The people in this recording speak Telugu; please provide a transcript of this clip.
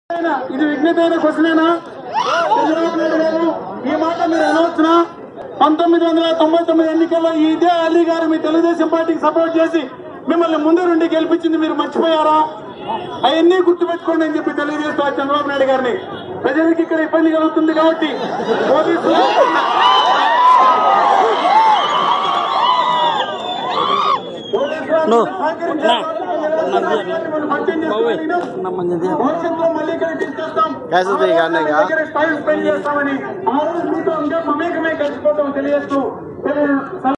అయినా, ఇది విఘ్నతైన క్వశ్చనేనా చంద్రబాబు నాయుడు గారు ఈ మాట మీరు అనవచ్చునా పంతొమ్మిది వందల తొంభై తొమ్మిది ఎన్నికల్లో ఇదే అలీ గారు మీ తెలుగుదేశం పార్టీకి సపోర్ట్ చేసి మిమ్మల్ని ముందు నుండి గెలిపించింది మీరు మర్చిపోయారా అవన్నీ గుర్తుపెట్టుకోండి అని చెప్పి తెలియజేస్తున్నారు చంద్రబాబు నాయుడు గారిని ప్రజలకు ఇక్కడ ఇబ్బంది కలుగుతుంది కాబట్టి పోలీసులు No. భవిష్యత్తులో మళ్ళీ ఇక్కడ తీసుకొస్తాం Guys, ఇది ఇక మీ దగ్గర టైం స్పెండ్ చేస్తామని ఆ రోజు మీతో ఇంకా మమేకమే గడిచిపోతాం తెలియజేస్తూ తెలియ-